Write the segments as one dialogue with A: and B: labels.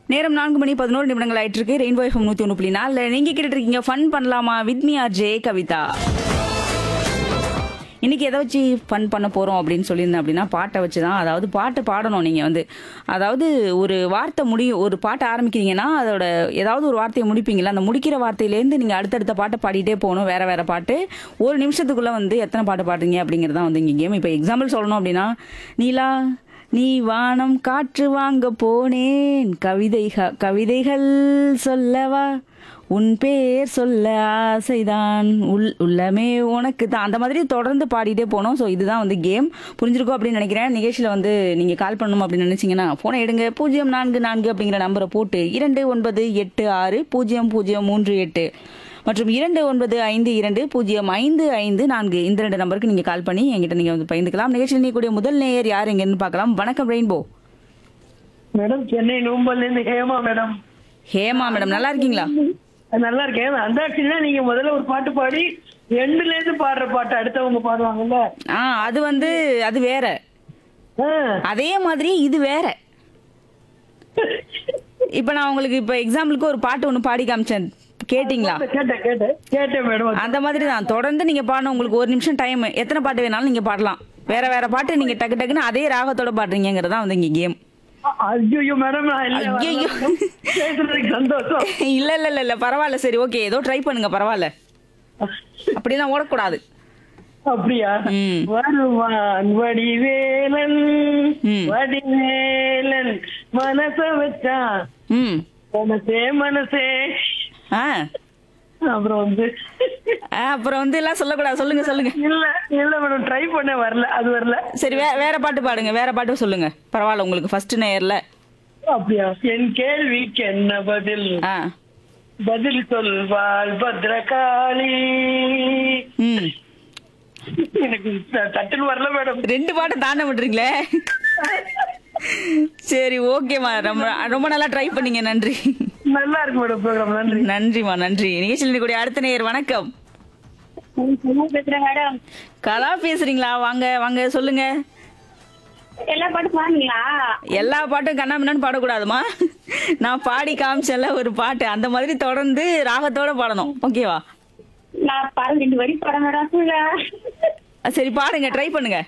A: நேரம் நான்கு மணி பதினோரு நிமிடங்கள் ஆயிட்டு இருக்கு ரெயின்போ எஃப்எம் நூத்தி ஒன்று புள்ளி நாலு நீங்க கேட்டுட்டு இருக்கீங்க ஃபன் பண்ணலாமா with me R J Kavitha இன்னைக்கு எதை வச்சு ஃபன் பண்ண போறோம் அப்படின்னு சொல்லியிருந்தேன் அப்படின்னா பாட்டை வச்சு தான் அதாவது பாட்டு பாடணும் நீங்க வந்து அதாவது ஒரு வார்த்தை முடி ஒரு பாட்டை ஆரம்பிக்கிறீங்கன்னா அதோட ஏதாவது ஒரு வார்த்தையை முடிப்பீங்களா அந்த முடிக்கிற வார்த்தையிலேருந்து நீங்க அடுத்தடுத்த பாட்டை பாடிட்டே போகணும் வேற வேற பாட்டு ஒரு நிமிஷத்துக்குள்ள வந்து எத்தனை பாட்டு பாடுறீங்க அப்படிங்கிறது தான் வந்து இங்க கேம் இப்போ எக்ஸாம்பிள் சொல்லணும் அப்படின்னா நீலா நீ வானம் காற்று வாங்க போனேன் கவிதைக கவிதைகள் சொல்லவா உன் பேர் சொல்ல ஆசைதான் உள் உள்ளமே உனக்கு தான் அந்த மாதிரி தொடர்ந்து பாடிட்டே போனோம் ஸோ இதுதான் வந்து கேம் புரிஞ்சிருக்கும் அப்படின்னு நினைக்கிறேன் நிகழ்ச்சியில் வந்து நீங்கள் கால் பண்ணணும் அப்படின்னு நினைச்சீங்கன்னா ஃபோனை எடுங்க பூஜ்ஜியம் நான்கு நான்கு அப்படிங்கிற நம்பரை போட்டு இரண்டு ஒன்பது எட்டு ஆறு பூஜ்ஜியம் பூஜ்ஜியம் மூன்று எட்டு மற்றும் இரண்டு ஒன்பது ஐந்து இரண்டு பூஜ்ஜியம் ஐந்து ஐந்து நான்கு இந்த ரெண்டு நம்பருக்கு நீங்கள் கால் பண்ணி என்கிட்ட நீங்கள் வந்து பயந்துக்கலாம் நிகழ்ச்சியில் நீக்கூடிய முதல் நேயர் யார் எங்கன்னு பார்க்கலாம் வணக்கம் ரெயின்போ
B: மேடம் சென்னை நூம்பல்ல இருந்து ஹேமா மேடம்
A: ஹேமா மேடம் நல்லா இருக்கீங்களா
B: நல்லா இருக்கேன் அந்த ஆக்சுவலா நீங்க முதல்ல ஒரு பாட்டு பாடி ரெண்டுல இருந்து பாடுற பாட்டு அடுத்தவங்க பாடுவாங்கல்ல
A: ஆ அது வந்து அது வேற
B: ஆ.
A: அதே மாதிரி இது வேற இப்ப நான் உங்களுக்கு இப்ப எக்ஸாம்பிளுக்கு ஒரு பாட்டு ஒண்ணு பாடி காமிச்சேன் கேட்டிங்களா
B: கேட்டேன் கேட்டேன் கேட்டேன் மேடம்
A: அந்த மாதிரி தான் தொடர்ந்து நீங்க பாடணும் உங்களுக்கு ஒரு நிமிஷம் டைம் எத்தனை பாட்டு வேணாலும் நீங்க பாடலாம் வேற வேற பாட்டு நீங்க டக்கு டக்குன்னு அதே ராகத்தோட பாடுறீங்கிறதா வந்து இங்க கேம்
B: ஐயோ மேடம் நான் இல்ல
A: ஐயையோ.
B: பேசுறதுக்கு சந்தோஷம்
A: இல்ல இல்ல இல்ல இல்ல பரவாயில்ல சரி ஓகே ஏதோ ட்ரை பண்ணுங்க பரவாயில்ல அப்படிலாம் ஓடக்கூடாது
B: அப்படியா
A: ம்.
B: வருவான் வடிவேலன்
A: ம்.
B: வடிவேலன் மனச வச்சான்
A: ம்
B: மனசே மனசே
A: ஆ
B: அப்புறம் வந்து
A: ஆ, அப்புறம் வந்து எல்லாம் சொல்லக்கூடாது சொல்லுங்க சொல்லுங்க
B: இல்ல இல்ல மேடம் ட்ரை பண்ண வரல அது வரல
A: சரி வே வேற பாட்டு பாடுங்க வேற பாட்டு சொல்லுங்க பரவாயில்ல உங்களுக்கு ஃபர்ஸ்ட் நேயர்ல
B: அப்படியா என் கேள்விக்கு என்ன பதில்
A: ஆ
B: பதில் சொல்வாள் பத்ரகாளி
A: ம்
B: எனக்கு த- தட்டுன்னு வரல மேடம்
A: ரெண்டு பாட்டு தாண்ட விட்டுறீங்களே சரி ஓகேம்மா ரொம்ப ரொம்ப நல்லா ட்ரை பண்ணீங்க நன்றி
B: நல்லா இருக்கு மேடம் ப்ரோக்ராம் நன்றி
A: நன்றிம்மா நன்றி நிகழ்ச்சியில் கூடிய அடுத்த நேயர் வணக்கம்
C: பேசுறேன் மேடம்
A: கலா பேசுறீங்களா வாங்க வாங்க சொல்லுங்க
C: எல்லா பாட்டும் பாருங்களா
A: எல்லா பாட்டும் கண்ணாமின்னு பாடக்கூடாதுமா நான் பாடி காமிச்சேன்ல ஒரு பாட்டு அந்த மாதிரி தொடர்ந்து ராகத்தோட பாடணும் ஓகேவா
C: நான் பாரு ரெண்டு வரி பாட மேடம்
A: அஹ் சரி பாடுங்க ட்ரை பண்ணுங்க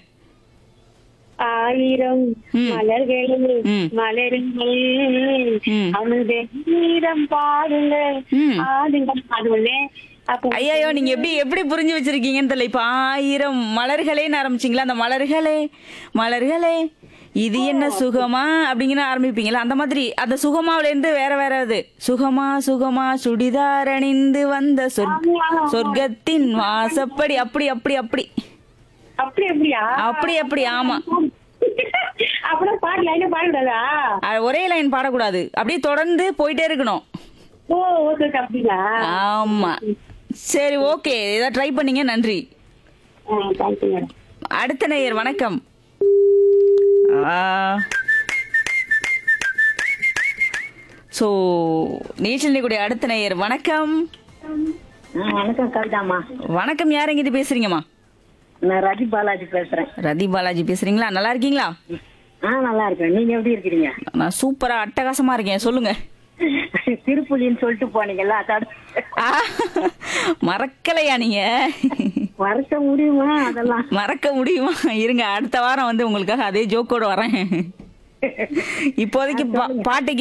C: ஆயிரம்
A: ம்.
C: மலர்கள்
A: ம்.
C: மலருங்கள்
A: ம்.
C: அமுத கீதம் பாடுங்கள்
A: ம்.
C: ஆடுங்கள் அது ஒண்ணு அப்போ
A: ஐயோ நீங்க எப்படி எப்படி புரிஞ்சு வச்சிருக்கீங்கன்னு தெரியல இப்ப ஆயிரம் மலர்களேன்னு ஆரம்பிச்சீங்களா அந்த மலர்களே மலர்களே இது என்ன சுகமா அப்படிங்கிற ஆரம்பிப்பீங்களா அந்த மாதிரி அந்த சுகமாவுல இருந்து வேற வேற இது சுகமா சுகமா சுடிதார் அணிந்து வந்த சொர்க்க சொர்க்கத்தின் வாசப்படி அப்படி அப்படி அப்படி
C: அப்படி அப்படியா
A: அப்படி அப்படி ஆமா
C: அப்புறம் பாட்டு லைனா பாடக்கூடாதா
A: அஹ் ஒரே லைன் பாடக்கூடாது அப்படியே தொடர்ந்து போயிட்டே இருக்கணும்
C: ஓ ஓகே அப்படிங்களா
A: ஆமா சரி ஓகே ஏதாவது ட்ரை பண்ணீங்க நன்றி
C: தேங்க்யூ மேடம்
A: அடுத்த நேயர் வணக்கம் ஸோ நீச்சல் கூடிய அடுத்த நேயர் வணக்கம்
C: வணக்கம் கவிதாமா
A: வணக்கம் யார் எங்கிட்ட பேசுறீங்கம்மா
C: நான் ரதி பாலாஜி பேசுறேன்
A: ரதி பாலாஜி பேசுறீங்களா நல்லா இருக்கீங்களா
C: ஆ நல்லா இருக்கேன் நீங்க எப்படி இருக்கிறீங்க
A: நான் சூப்பரா அட்டகாசமா இருக்கேன் சொல்லுங்க
C: திருப்புலின்னு சொல்லிட்டு போனீங்கல்ல அதோட
A: ஆ, மறக்கலையா நீங்க
C: மறக்க முடியுமா அதெல்லாம்
A: மறக்க முடியுமா இருங்க அடுத்த வாரம் வந்து உங்களுக்காக அதே ஜோக்கோட வரேன் இப்போதைக்கு பா- பாட்டு